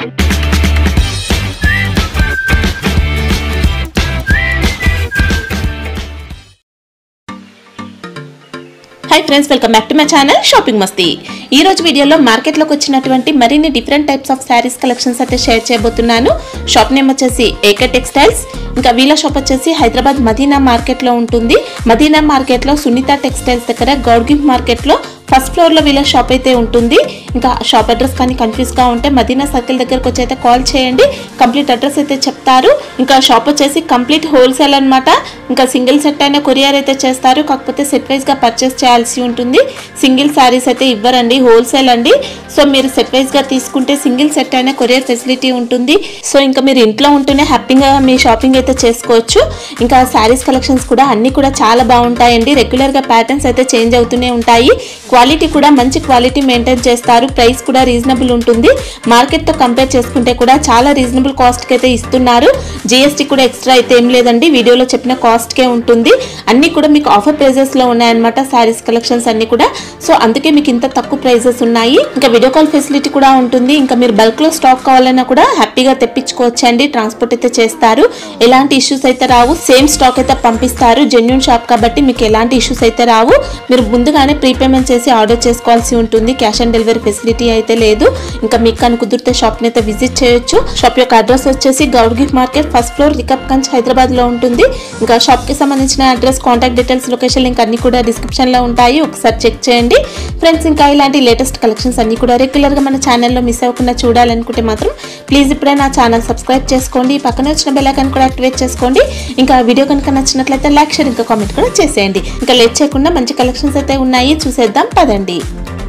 Hi friends welcome back to my channel shopping Masti ఈ రోజు వీడియోలో మార్కెట్లోకి వచ్చినటువంటి మరిన్ని different types of sarees collections అయితే షేర్ చేయబోతున్నాను షాప్ నేమ్ వచ్చేసి ఏకే టెక్స్టైల్స్ ఇంకా వీళ్ళ షాప్ వచ్చేసి హైదరాబాద్ మదీనా మార్కెట్లో ఉంటుంది మదీనా మార్కెట్లో సునీత టెక్స్టైల్స్ దగ్గర గౌడ్గిఫ్ మార్కెట్లో ఫస్ట్ ఫ్లోర్ లో వీళ్ళ షాప్ అయితే ఉంటుంది ఇంకా షాప్ అడ్రస్ కానీ కన్ఫ్యూజ్ గా ఉంటే మదీనా సర్కిల్ దగ్గరకు వచ్చి అయితే కాల్ చేయండి కంప్లీట్ అడ్రస్ అయితే చెప్తారు ఇంకా షాప్ వచ్చేసి కంప్లీట్ హోల్సేల్ అన్నమాట ఇంకా సింగిల్ సెట్ అయినా కొరియర్ అయితే చేస్తారు కాకపోతే సెట్ వైజ్ గా పర్చేస్ చేయాల్సి ఉంటుంది సింగిల్ శారీస్ అయితే ఇవ్వరండి హోల్సేల్ అండి సో మీరు సెట్ వైజ్ గా తీసుకుంటే సింగిల్ సెట్ అయినా కొరియర్ ఫెసిలిటీ ఉంటుంది సో ఇంకా మీరు ఇంట్లో ఉంటూనే హ్యాపీగా మీ షాపింగ్ అయితే చేసుకోవచ్చు ఇంకా శారీస్ కలెక్షన్స్ కూడా అన్ని కూడా చాలా బాగుంటాయండి రెగ్యులర్ గా ప్యాటర్న్స్ అయితే చేంజ్ అవుతూనే ఉంటాయి క్వాలిటీ కూడా మంచి క్వాలిటీ మెయింటైన్ చేస్తారు ప్రైస్ కూడా రీజనబుల్ ఉంటుంది మార్కెట్ తో కంపేర్ చేసుకుంటే కూడా చాలా రీజనబుల్ కాస్ట్ కి అయితే ఇస్తున్నారు జిఎస్టీ కూడా ఎక్స్ట్రా అయితే ఏం లేదండి వీడియోలో చెప్పిన కాస్ట్ కే ఉంటుంది అన్ని కూడా మీకు ఆఫర్ ప్రైజెస్ లో ఉన్నాయన్నమాట శారీస్ కలెక్షన్స్ అన్ని కూడా సో అందుకే మీకు ఇంత తక్కువ ప్రైజెస్ ఉన్నాయి ఇంకా వీడియో కాల్ ఫెసిలిటీ కూడా ఉంటుంది ఇంకా మీరు బల్క్ లో స్టాక్ కావాలన్నా కూడా హ్యాపీగా తెప్పించుకోవచ్చు అండి ట్రాన్స్పోర్ట్ అయితే చేస్తారు ఎలాంటి ఇష్యూస్ అయితే రావు సేమ్ స్టాక్ అయితే పంపిస్తారు జెన్యున్ షాప్ కాబట్టి మీకు ఎలాంటి ఇష్యూస్ అయితే రావు మీరు ముందుగానే ప్రీపేమెంట్ చేసి ఆర్డర్ చేసుకోవాల్సి ఉంటుంది క్యాష్ ఆన్ డెలివరీ ఫెసిలిటీ అయితే లేదు ఇంకా మీకు కానీ కుదిరితే షాప్ ని అయితే విజిట్ చేయొచ్చు షాప్ యొక్క అడ్రస్ వచ్చేసి గౌడ్ gift market first floor Rikabganj Hyderabad లో ఉంటుంది ఇంకా షాప్ కి సంబంధించిన address contact details location link అన్ని కూడా డిస్క్రిప్షన్ లో ఉంటాయి ఒకసారి చెక్ చేయండి ఫ్రెండ్స్ ఇంకా ఇలాంటి లేటెస్ట్ కలెక్షన్స్ అన్ని కూడా రెగ్యులర్ గా మన ఛానల్లో మిస్ అవ్వకుండా చూడాలనుకుంటే మాత్రం ప్లీజ్ ఇప్పుడే నా ఛానల్ సబ్స్క్రైబ్ చేసుకోండి పక్కన వచ్చిన బెల్ ఐకాన్ కూడా యాక్టివేట్ చేసుకోండి ఇంకా వీడియో కనుక నచ్చినట్లయితే లైక్ షేర్ ఇంకా కామెంట్ కూడా చేసేయండి ఇంకా లేట్ చేయకుండా మంచి కలెక్షన్స్ అయితే ఉన్నాయి చూసేద్దాం పదండి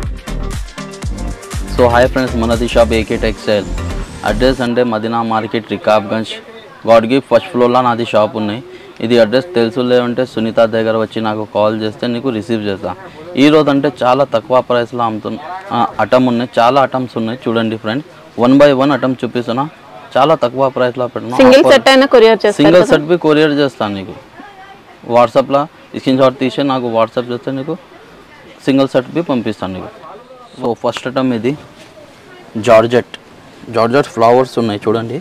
సో హాయ్ ఫ్రెండ్స్ మనది షాప్ ఏకే టెక్స్టైల్ అడ్రస్ అంటే మదీనా మార్కెట్ రికాబ్గంజ్ గాడ్గి ఫస్ట్ ఫ్లోర్లో నాది షాప్ ఉన్నాయి ఇది అడ్రస్ తెలుసులే ఉంటే సునీత దగ్గర వచ్చి నాకు కాల్ చేస్తే నీకు రిసీవ్ చేస్తా ఈ రోజు అంటే చాలా తక్కువ ప్రైస్లో అమ్ముతున్న అటమ్ ఉన్నాయి చాలా అటమ్స్ ఉన్నాయి చూడండి friend one by one item చూపిస్తున్నా చాలా తక్కువ ప్రైస్లో సింగిల్ పెట్టిన సెట్ అయినా కొరియర్ చేస్తారు సింగిల్ సెట్ బి కొరియర్ చేస్తాను నీకు వాట్సాప్లో స్క్రీన్ షాట్ తీసి నాకు వాట్సాప్ చేస్తే నీకు సింగిల్ సెట్ బి పంపిస్తాను నీకు సో ఫస్ట్ ఐటమ్ ఇది జార్జెట్ జార్జెట్ ఫ్లవర్స్ ఉన్నాయి చూడండి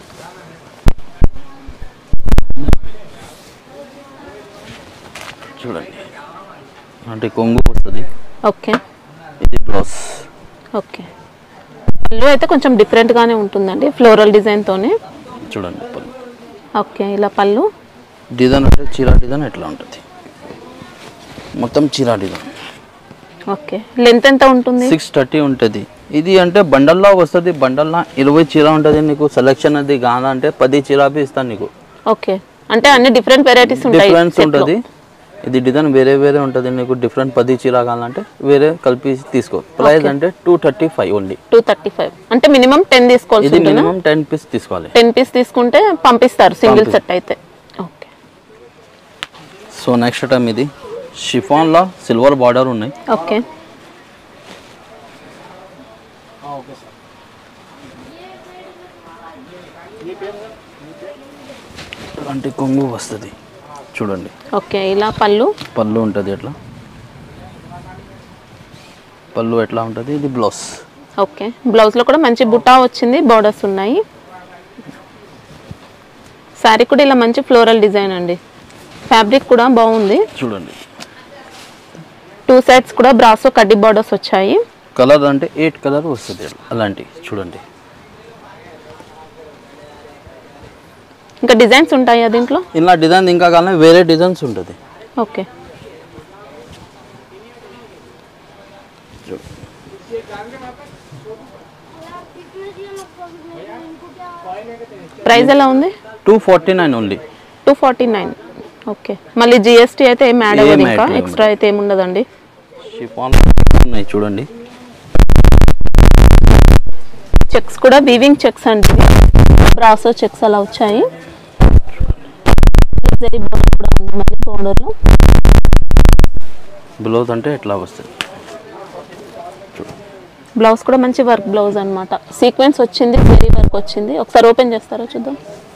చూడండి అంటే కొంగు వస్తుంది ఓకే ఇది బ్లౌజ్ ఓకే పళ్ళు అయితే కొంచెం డిఫరెంట్ గానే ఉంటుందండి ఫ్లోరల్ డిజైన్ తోనే చూడండి పళ్ళు ఓకే ఇలా పళ్ళు డిజైన్ అంటే చీర డిజైన్ ఎట్లా ఉంటుంది మొత్తం చీర డిజైన్ ఓకే లెంత్ ఎంత ఉంటుంది సిక్స్ థర్టీ ఉంటుంది ఇది అంటే బండల్లో వస్తుంది బండల్లో ఇరవై చీర ఉంటుంది నీకు సెలెక్షన్ అది కాదంటే పది చీర బి ఇస్తాను నీకు ఓకే అంటే అన్ని డిఫరెంట్ వెరైటీస్ ఉంటాయి డిఫరెన్స్ ఉంటుంది ఇది డిజైన్ వేరే వేరే ఉంటుంది నీకు డిఫరెంట్ పది చీర కావాలంటే వేరే కలిపి తీసుకో ప్రైస్ అంటే two thirty five only two thirty five అంటే మినిమం టెన్ తీసుకోవాల్సి ఇది ఉంటుంది మినిమం టెన్ పీస్ తీసుకోవాలి టెన్ పీస్ తీసుకుంటే పంపిస్తారు సింగిల్ పంపి- సెట్ అయితే ఓకే సో నెక్స్ట్ టైం ఇది షిఫాన్లో సిల్వర్ బార్డర్ ఉన్నాయి ఓకే అంటే కొంగు వస్తుంది చూడండి ఓకే ఇలా పళ్ళు పళ్ళు ఉంటుంది ఎట్లా పళ్ళు ఎట్లా ఉంటుంది ఇది బ్లౌజ్ ఓకే బ్లౌజ్ లో కూడా మంచి బుటా వచ్చింది బార్డర్స్ ఉన్నాయి శారీ కూడా ఇలా మంచి ఫ్లోరల్ డిజైన్ అండి ఫ్యాబ్రిక్ కూడా బాగుంది చూడండి టూ సైడ్స్ కూడా బ్రాసో కడ్డీ బార్డర్స్ వచ్చాయి కలర్ అంటే ఎయిట్ కలర్ వస్తుంది అలాంటి చూడండి ఇంకా డిజైన్స్ ఉంటాయా దీంట్లో ఇలా డిజైన్ ఇంకా కావాలంటే వేరే డిజైన్స్ ఉంటుంది ఓకే ప్రైస్ ఎలా ఉంది two forty nine only two forty nine okay మళ్ళీ జిఎస్టీ అయితే ఏం యాడ్ అవ్వదు ఏం ఇంకా add ఎక్స్ట్రా అయితే ఏమి ఉండదండి షిఫాన్ ఉన్నాయి చూడండి చెక్స్ కూడా వీవింగ్ చెక్స్ అండి బ్రాసో చెక్స్ అలా వచ్చాయి జరీ border కూడా ఉంది మళ్ళీ బోర్డర్లో బ్లౌజ్ అంటే ఎట్లా వస్తుంది బ్లౌజ్ కూడా మంచి వర్క్ బ్లౌజ్ అన్నమాట సీక్వెన్స్ వచ్చింది జరీ వర్క్ వచ్చింది ఒకసారి ఓపెన్ చేస్తారా చూద్దాం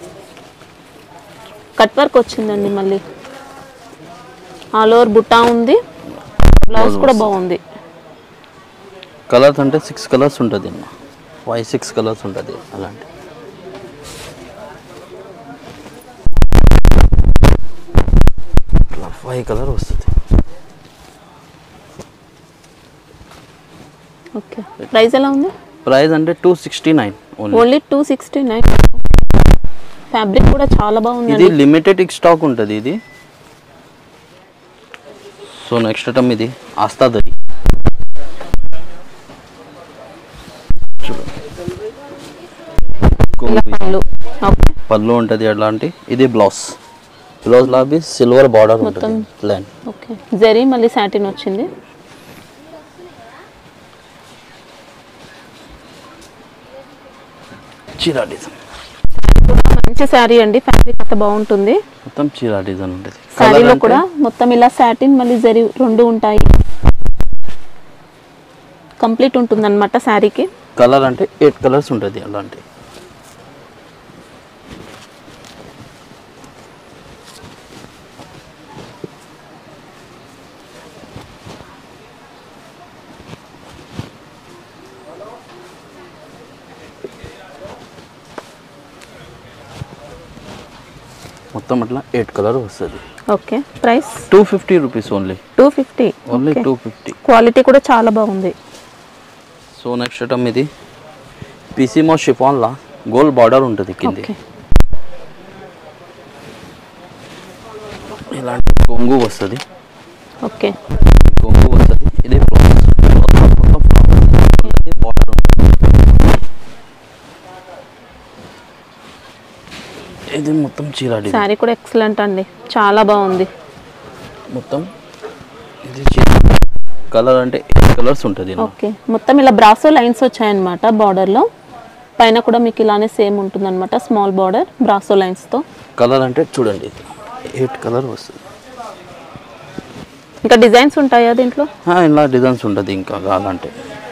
కట్ వర్క్ వచ్చిందండి మళ్ళీ ఆల్ ఓవర్ బుట్టా ఉంది బ్లౌజ్ కూడా బాగుంది కలర్స్ అంటే సిక్స్ కలర్స్ ఉంటుంది అన్న ఫైవ్ సిక్స్ కలర్స్ ఉంటుంది అలాంటి ఫైవ్ కలర్ వస్తుంది ఓకే ప్రైస్ ఎలా ఉంది ప్రైస్ అంటే two sixty nine only only two sixty nine fabric కూడా చాలా ఇది బాగుందండి లిమిటెడ్ స్టాక్ ఉంటుంది ఇది సో నెక్స్ట్ ఐటమ్ ఇది ఆస్తా దరి చూడండి. ఇలా కొంగు పళ్ళు ఓకే పళ్ళు ఉంటుంది ఎలాంటి ఇది బ్లౌజ్ బ్లౌజ్ లా బి సిల్వర్ బార్డర్ ఉంటుంది ప్లాన్ ఓకే జరీ మళ్ళీ సాటిన్ వచ్చింది చీరా డిజైన్ కూడా మంచి శారీ అండి ఫ్యాబ్రిక్ అంత బాగుంటుంది మొత్తం చీరా డిజైన్ ఉంటుంది శారీలో కూడా మొత్తం ఇలా సాటిన్ మళ్ళీ జరీ రెండు ఉంటాయి కంప్లీట్ ఉంటుంది అనమాట శారీకి కలర్ అంటే ఎయిట్ కలర్స్ ఉంటుంది అలాంటి మొత్తం అట్లా ఎయిట్ కలర్ వస్తుంది okay price two fifty rupees only two fifty only two fifty quality కూడా చాలా బాగుంది సో నెక్స్ట్ ఐటమ్ ఇది పీసీమో షిఫాన్లా గోల్డ్ బార్డర్ ఉంటుంది కింది ఓకే ఇలాంటి కొంగు వస్తుంది ఓకే కొంగు వస్తుంది ఇది బ్లౌజ్ బ్లౌజ్ మొత్తం flower. ఇది బార్డర్ ఉంటుంది ఇది మొత్తం చీర డిజైన్ శారీ కూడా ఎక్సలెంట్ అండి చాలా బాగుంది మొత్తం ఇది చీర కలర్ అంటే ఎయిట్ కలర్స్ ఉంటుంది ఇందులో. ఓకే మొత్తం ఇలా బ్రాసో లైన్స్ వచ్చాయన్నమాట బార్డర్లో పైన కూడా మీకు ఇలానే సేమ్ ఉంటుందన్నమాట స్మాల్ బార్డర్ బ్రాసో లైన్స్తో కలర్ అంటే చూడండి ఇది ఎయిట్ కలర్ వస్తుంది ఇంకా డిజైన్స్ ఉంటాయా దీంట్లో ఆ, ఇలా డిజైన్స్ ఉంటుంది ఇంకా కావాలంటే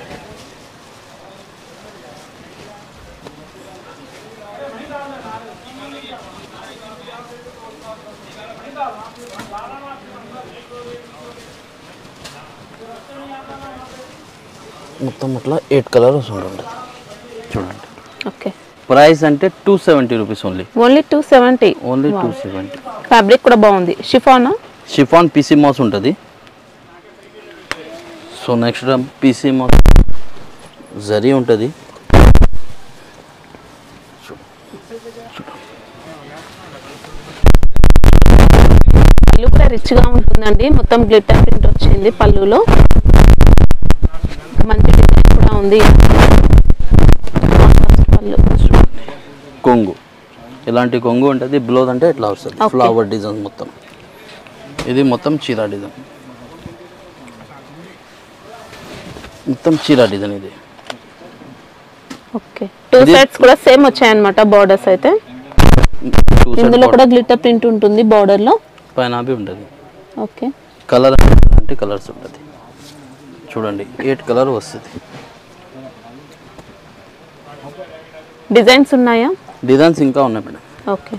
మొత్తం అట్లా ఎయిట్ కలర్స్ ఉంటుంది చూడండి ఓకే ప్రైస్ అంటే two seventy rupees only only two seventy only two seventy fabric కూడా బాగుంది షిఫానా షిఫాన్ పీసీ మాస్ ఉంటుంది సో నెక్స్ట్ పీసీ మాస్ జరీ ఉంటుంది పళ్ళు కూడా రిచ్గా ఉంటుందండి మొత్తం గ్లిటర్ ప్రింట్ వచ్చింది పళ్ళులో మంచి డిజైన్ కూడా ఉంది Contrast పళ్ళు కొంగు ఇలాంటి కొంగు ఉంటుంది బ్లౌజ్ అంటే ఇట్లా వస్తుంది Okay. ఫ్లవర్ డిజైన్ మొత్తం ఇది మొత్తం చీర డిజైన్ మొత్తం చీర డిజైన్ ఇది ఓకే టూ ఇది- సైడ్స్ కూడా సేమ్ వచ్చాయన్నమాట బార్డర్స్ అయితే టూ సైడ్ ఇందులో కూడా గ్లిటర్ ప్రింట్ ఉంటుంది బార్డర్ లో పైన అవి ఉంటుంది ఓకే కలర్ అంటే కలర్స్ ఉంటుంది చూడండి ఎయిట్ కలర్ వస్తుంది డిజైన్స్ ఉన్నాయా డిజైన్స్ ఇంకా ఉన్నాయి మేడం ఓకే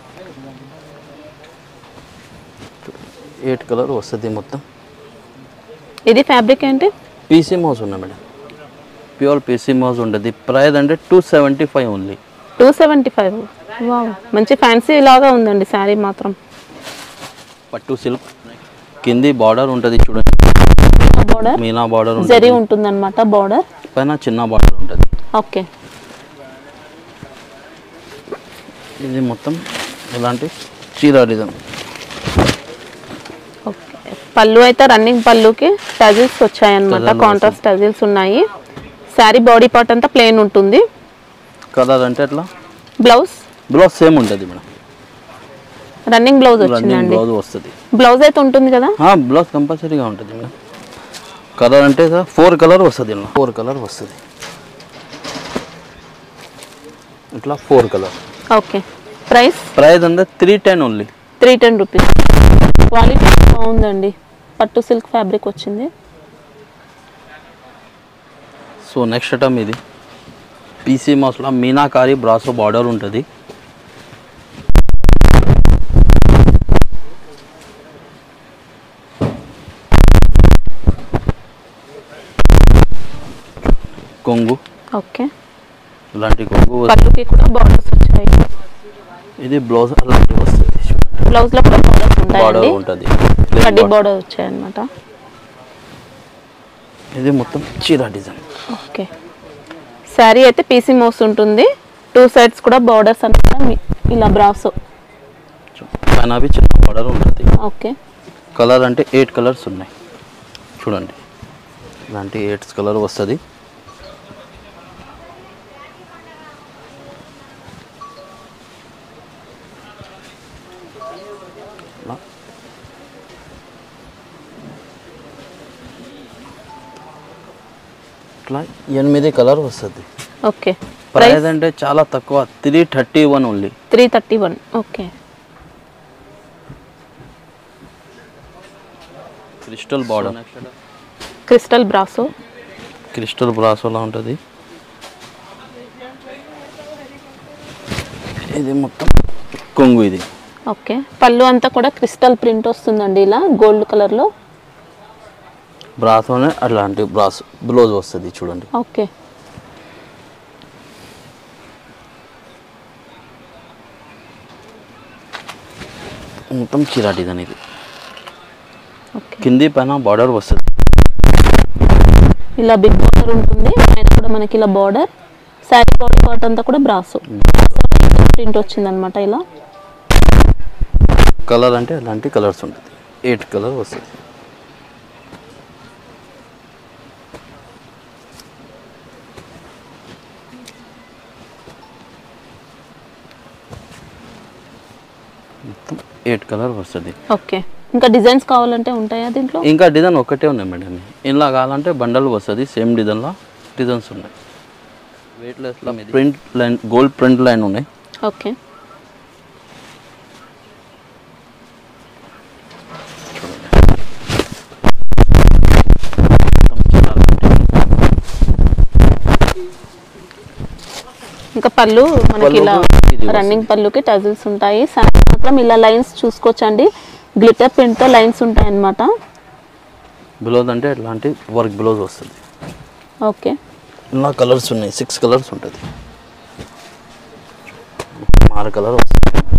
ఎయిట్ కలర్ వస్తుంది మొత్తం ఇది ఫ్యాబ్రిక్ ఏంటి పీసీ మౌస్ ఉన్నాయి మేడం ప్యూర్ పీసీ మౌస్ ఉంటుంది ప్రైస్ అంటే two seventy five only two seventy five wow మంచి ఫ్యాన్సీ లాగా ఉందండి శారీ మాత్రం పట్టు సిల్క్ కింది బార్డర్ ఉంటుంది చూడండి బార్డర్ మీనా బార్డర్ జరీ ఉంటుంది ఉంటుందన్నమాట బార్డర్ పైన చిన్న బార్డర్ ఉంటుంది ఓకే ఇది మొత్తం ఇలాంటి చీర డిజైన్ ఓకే పళ్ళు అయితే రన్నింగ్ పళ్ళుకి టజిల్స్ వచ్చాయన్నమాట Tazels కాంట్రాస్ట్ టజిల్స్ ఉన్నాయి శారీ బాడీ పార్ట్ అంతా ప్లెయిన్ ఉంటుంది కలర్ అంటే ఎట్లా బ్లౌజ్ బ్లౌజ్ సేమ్ ఉంటుంది మేడం రన్నింగ్ బ్లౌజ్ రన్నింగ్ వచ్చిందండి బ్లౌజ్ వస్తుంది బ్లౌజ్ అయితే ఉంటుంది కదా బ్లౌజ్ కంపల్సరీగా ఉంటుంది మేడం కలర్ అంటే ఫోర్ కలర్ వస్తుంది ఇలా ఫోర్ కలర్ వస్తుంది ఇట్లా four colour okay price price అంటే three ten only three ten rupees quality బాగుందండి పట్టు సిల్క్ ఫ్యాబ్రిక్ వచ్చింది సో నెక్స్ట్ ఐటమ్ ఇది పీసీ మాస్లో మీనాకారి బ్రాసో బార్డర్ ఉంటుంది కొంగు ఓకే ఇలాంటి కొంగు వస్తుంది. పళ్ళుకి కూడా బార్డర్స్ వచ్చాయి ఇది బ్లౌజ్ అలాంటి వస్తుంది బ్లౌజ్ లో కూడా బార్డర్స్ బార్డర్ ఉంటాయండి ఉంటుంది కడ్డీ బార్డర్ వచ్చాయి అనమాట ఇది మొత్తం చీర డిజైన్ ఓకే శారీ అయితే పీసీ మోస్ ఉంటుంది టూ సైడ్స్ కూడా బార్డర్స్ అనమాట మీ- ఇలా బ్రాసో పైన అవి చిన్న బార్డర్ ఉంటుంది ఓకే కలర్ అంటే ఎయిట్ కలర్స్ ఉన్నాయి చూడండి ఇలాంటి ఎయిట్ కలర్ వస్తుంది ఇలా. ఇట్లా ఎనిమిది కలర్ వస్తుంది ఓకే ప్రైస్ అంటే చాలా తక్కువ three thirty one only three thirty one okay crystal border crystal brasso crystal బ్రాసోలా ఉంటుంది ఇది మొత్తం కొంగు ఇది ఓకే పళ్ళు అంతా కూడా క్రిస్టల్ ప్రింట్ వస్తుందండి ఇలా గోల్డ్ కలర్లో బ్రాసోనే అట్లాంటి బ్రాస్ బ్లౌజ్ వస్తుంది చూడండి ఓకే మొత్తం చీర డిజైన్ ఇది ఓకే కింది పైన బార్డర్ వస్తుంది ఇలా బిగ్ బార్డర్ ఉంటుంది పైన కూడా మనకి ఇలా బార్డర్ శారీ బాడీ పార్ట్ అంతా కూడా బ్రాసో ప్రింట్ వచ్చిందనమాట ఇలా కలర్ అంటే అలాంటి కలర్స్ ఉంటుంది ఎయిట్ కలర్ వస్తుంది మొత్తం ఎయిట్ కలర్ వస్తుంది ఓకే ఇంకా డిజైన్స్ కావాలంటే ఉంటాయా దీంట్లో ఇంకా డిజైన్ ఒకటే ఉన్నాయి మేడం ఇలా కావాలంటే బండల్ వస్తుంది సేమ్ డిజైన్లో డిజైన్స్ ఉన్నాయి వెయిట్లెస్లో print line gold print line ఉన్నాయి ఓకే మొత్తం చాలా ఇంకా పళ్ళు మనకి ఇలా పళ్ళుకు ఇది రన్నింగ్ పళ్ళుకి టజిల్స్ ఉంటాయి శారీ మాత్రం ఇలా లైన్స్ చూసుకోవచ్చండి గ్లిటర్ ప్రింట్తో లైన్స్ ఉంటాయి అన్నమాట బ్లౌజ్ అంటే ఇట్లాంటి వర్క్ బ్లౌజ్ వస్తుంది ఓకే ఇలా కలర్స్ ఉన్నాయి సిక్స్ కలర్స్ ఉంటుంది ఆరు కలర్ వస్తుంది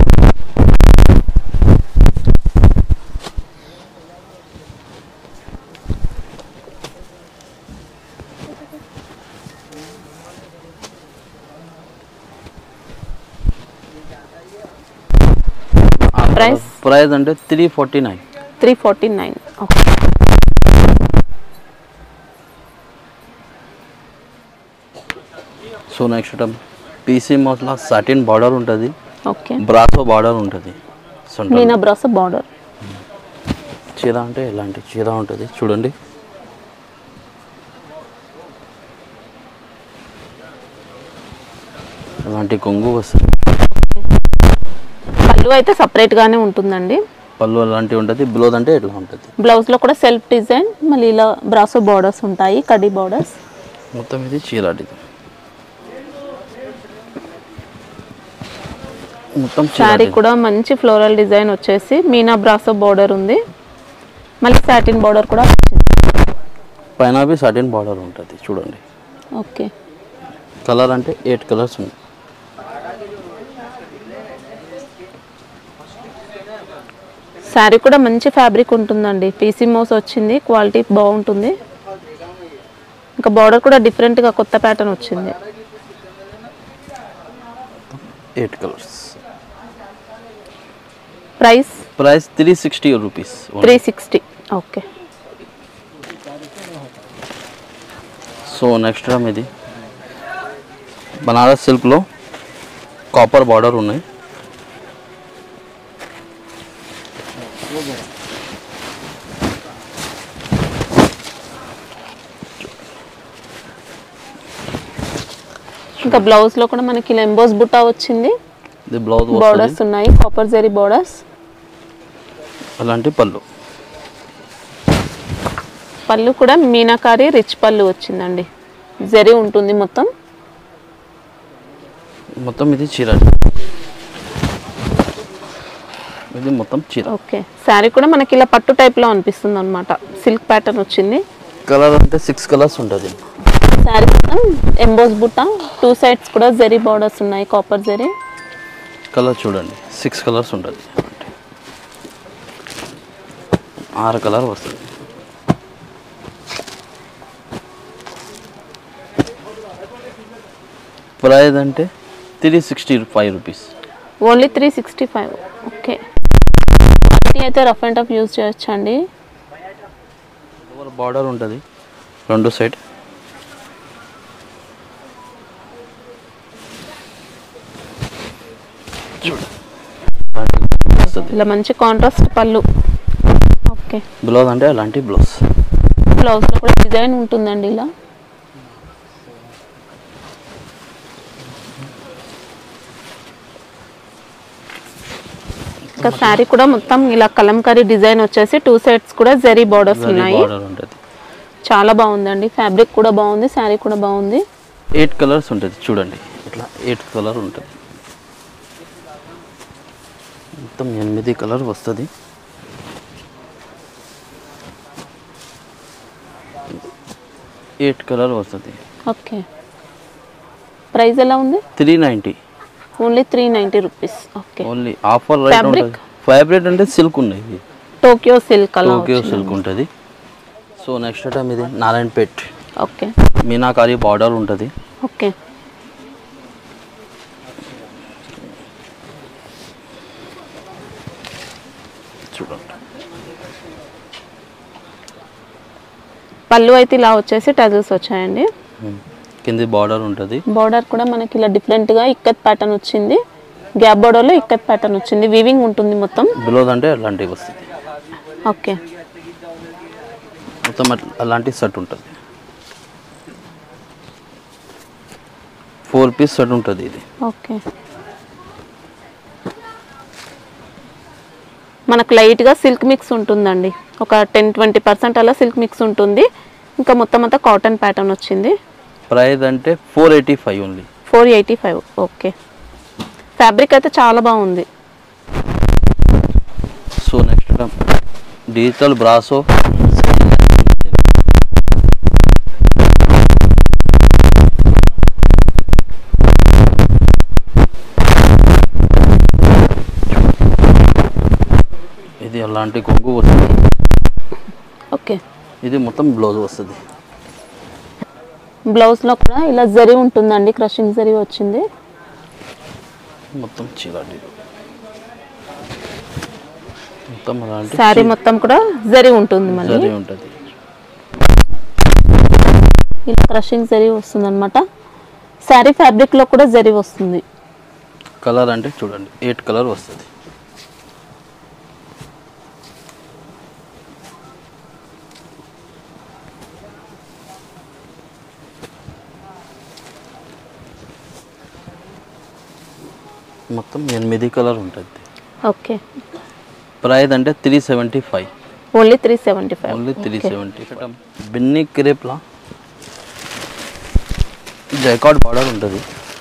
ప్రైస్ ప్రైస్ అంటే three forty nine three forty nine okay so next PC మోస్లా సాటిన్ బార్డర్ ఉంటుంది ఓకే బ్రాసో బార్డర్ ఉంటుంది సెంటర్ మీనా బ్రాస్ బార్డర్ చీర అంటే ఇలాంటి చీర ఉంటుంది చూడండి ఇలాంటి కొంగు వస్తుంది పళ్ళు అయితే separate గానే ఉంటుందండి పళ్ళు అలాంటివి ఉంటుంది బ్లౌజ్ అంటే ఇట్లా ఉంటుంది బ్లౌజ్ లో కూడా సెల్ఫ్ డిజైన్ మళ్ళీ ఇలా బ్రాసో బార్డర్స్ ఉంటాయి కడ్డీ బార్డర్స్ మొత్తం ఇది చీర ఇది మొత్తం చీర శారీ ఇది. కూడా మంచి ఫ్లోరల్ డిజైన్ వచ్చేసి మీనా బ్రాసో బార్డర్ ఉంది మళ్ళీ సాటిన్ బార్డర్ కూడా వచ్చింది పైన బి సర్టెన్ బార్డర్ ఉంటుంది చూడండి ఓకే కలర్ అంటే ఎయిట్ కలర్స్ ఉన్నాయి శారీ కూడా మంచి ఫ్యాబ్రిక్ ఉంటుందండి పీసీ మోస్ వచ్చింది క్వాలిటీ బాగుంటుంది ఇంకా బార్డర్ కూడా డిఫరెంట్గా కొత్త ప్యాటర్న్ వచ్చింది eight colours price price three sixty rupees three sixty okay so next రామ్ ఇది బనారస్ సిల్క్లో కాపర్ బార్డర్ ఉన్నాయి ఇంకా బ్లౌజ్ లో కూడా మనకి లెంబోస్ బుట్టా వచ్చింది ఇది బ్లౌజ్ బార్డర్స్ వస్తుంది ఉన్నాయి కాపర్ జరీ బార్డర్స్ అలాంటి పళ్ళు పళ్ళు కూడా మీనాకారి రిచ్ పళ్ళు వచ్చిందండి జరీ ఉంటుంది మొత్తం మొత్తం ఇది చీర ఇది మొత్తం చీర ఓకే శారీ కూడా మనకి ఇలా పట్టు type లో అనిపిస్తుంది అనమాట సిల్క్ ప్యాటర్న్ వచ్చింది కలర్ అంటే సిక్స్ కలర్స్ ఉంటుంది శారీ మొత్తం ఎంబోస్ బుట్ట టూ సైడ్స్ కూడా జరీ బార్డర్స్ ఉన్నాయి కాపర్ జరీ కలర్ చూడండి సిక్స్ కలర్స్ ఉంటుంది ఆరు కలర్ వస్తుంది ప్రైస్ అంటే three sixty five rupees only three sixty five okay అయితే రఫ్ అండ్ టఫ్ యూజ్ చేయొచ్చండి బార్డర్ ఉంటుంది రెండు సైడ్ వస్తుంది ఇలా మంచి కాంట్రాస్ట్ పళ్ళు ఓకే బ్లౌజ్ అంటే అలాంటి బ్లౌజ్ బ్లౌజ్లో కూడా డిజైన్ ఉంటుందండి ఇలా ఇంకా శారీ కూడా మొత్తం ఇలా కలంకారీ డిజైన్ వచ్చేసి టూ సైడ్స్ కూడా జరీ బార్డర్స్ ఉన్నాయి బార్డర్ ఉంటుంది చాలా బాగుందండి ఫ్యాబ్రిక్ కూడా బాగుంది శారీ కూడా బాగుంది ఎయిట్ కలర్స్ ఉంటుంది చూడండి ఇట్లా ఎయిట్ కలర్ ఉంటుంది మొత్తం ఎనిమిది కలర్ వస్తుంది ఎయిట్ కలర్ వస్తుంది ఓకే ప్రైస్ ఎలా ఉంది three ninety only three ninety rupees okay only offer right Fabric? ఉంటుంది ఫ్యాబ్రిక్ అంటే సిల్క్ ఉన్నాయి టోక్యో సిల్క్ అలా టోకియో సిల్క్ ఉంటుంది సో నెక్స్ట్ ఐటమ్ ఇది నారాయణపేట్ ఓకే మీనాకారి బార్డర్ ఉంటుంది ఓకే చూడండి పళ్ళు అయితే ఇలా వచ్చేసి టజల్స్ వచ్చాయండి ఉమ్. కింది బార్డర్ ఉంటుంది బార్డర్ కూడా మనకి ఇలా డిఫరెంట్గా ఇక్కత్ ప్యాటర్న్ వచ్చింది గ్యాప్ బార్డర్లో ఇక్కత్ ప్యాటర్న్ వచ్చింది వీవింగ్ ఉంటుంది మొత్తం బ్లౌజ్ అంటే అలాంటివి వస్తుంది ఓకే మొత్తం అట్లా అలాంటి సెట్ ఉంటుంది ఫోర్ పీస్ సెట్ ఉంటుంది ఇది ఓకే మనకు లైట్గా సిల్క్ మిక్స్ ఉంటుందండి ఒక టెన్ ట్వంటీ పర్సెంట్ అలా సిల్క్ మిక్స్ ఉంటుంది ఇంకా మొత్తం అంతా కాటన్ ప్యాటర్న్ వచ్చింది ప్రైస్ అంటే four eighty five only four eighty five okay fabric అయితే చాలా బాగుంది సో నెక్స్ట్ డిజిటల్ బ్రాసో ఇది అలాంటి కొంగు వస్తుంది ఓకే ఇది మొత్తం బ్లౌజ్ వస్తుంది బ్లౌజ్లో కూడా ఇలా జరీ ఉంటుందండి క్రషింగ్ జరీ వచ్చింది మొత్తం చీలాడి మొత్తం అలాంటి శారీ మొత్తం కూడా జరీ ఉంటుంది మళ్ళీ జరీ ఉంటుంది ఇలా క్రషింగ్ జరీ వస్తుంది అనమాట శారీ ఫ్యాబ్రిక్లో కూడా జరీ వస్తుంది కలర్ అంటే చూడండి ఎయిట్ కలర్ వస్తుంది మొత్తం ఎనిమిది కలర్ ఉంటుంది ఓకే ప్రైస్ అంటే three seventy five only three seventy five only three seventy Binny క్రేప్లా జైకాట్ బార్డర్ ఉంటుంది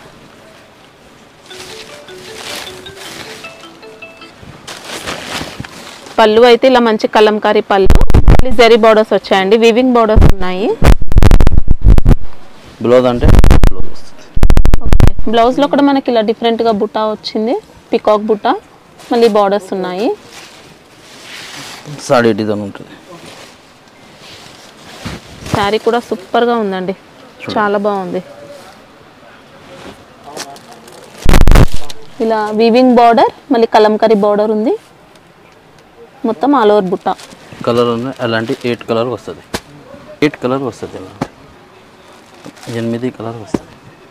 పళ్ళు అయితే ఇలా మంచి కలంకారీ పళ్ళు మళ్ళీ జరీ బార్డర్స్ వచ్చాయండి వివింగ్ బార్డర్స్ ఉన్నాయి బ్లౌజ్ అంటే బ్లౌజ్ వస్తుంది ఓకే బ్లౌజ్లో కూడా మనకి ఇలా డిఫరెంట్గా బుట్ట వచ్చింది పికాక్ బుట్ట మళ్ళీ బార్డర్స్ ఉన్నాయి సాడీ డిజైన్ ఉంటుంది శారీ కూడా సూపర్గా ఉందండి చాలా బాగుంది ఇలా వీవింగ్ బార్డర్ మళ్ళీ కలంకారీ బార్డర్ ఉంది మొత్తం ఆల్ ఓవర్ బుట్ట కలర్ ఉన్నాయి అలాంటి ఎయిట్ కలర్ వస్తుంది ఎయిట్ కలర్ వస్తుంది అలాంటి ఎనిమిది కలర్ వస్తుంది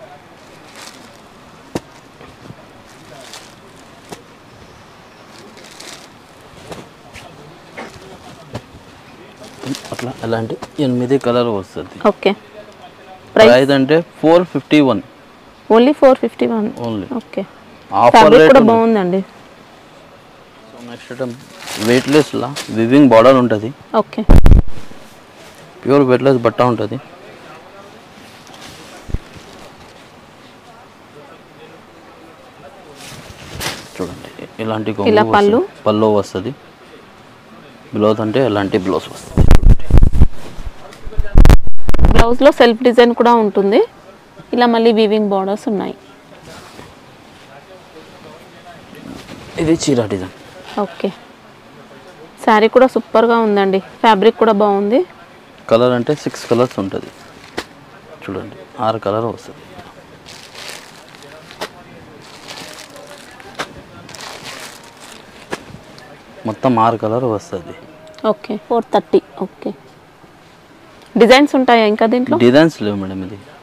అట్లా అలాంటి ఎనిమిది కలర్ వస్తుంది ఓకే ప్రైస్ ప్రైస్ అంటే four fifty one only four fifty one only okay offer fabric rate కూడా బాగుందండి నెక్స్ట్ ఐటమ్ వెయిట్లెస్లా వివింగ్ బార్డర్ ఉంటుంది ఓకే ప్యూర్ వెయిట్లెస్ బట్ట ఉంటుంది చూడండి ఇలాంటి కొంగు ఇలా పళ్ళు? వస్తుంది. పళ్ళు వస్తుంది బ్లౌజ్ అంటే ఇలాంటి బ్లౌజ్ వస్తుంది బ్లౌజ్లో సెల్ఫ్ డిజైన్ కూడా ఉంటుంది ఇలా మళ్ళీ వీవింగ్ బార్డర్స్ ఉన్నాయి ఇది చీర డిజైన్ ఓకే శారీ కూడా సూపర్గా ఉందండి ఫ్యాబ్రిక్ కూడా బాగుంది కలర్ అంటే సిక్స్ కలర్స్ ఉంటుంది చూడండి ఆరు కలర్ వస్తుంది మొత్తం ఆరు కలర్ వస్తుంది okay four thirty okay designs ఉంటాయా ఇంకా దీంట్లో డిజైన్స్ లేవు మేడం ఇది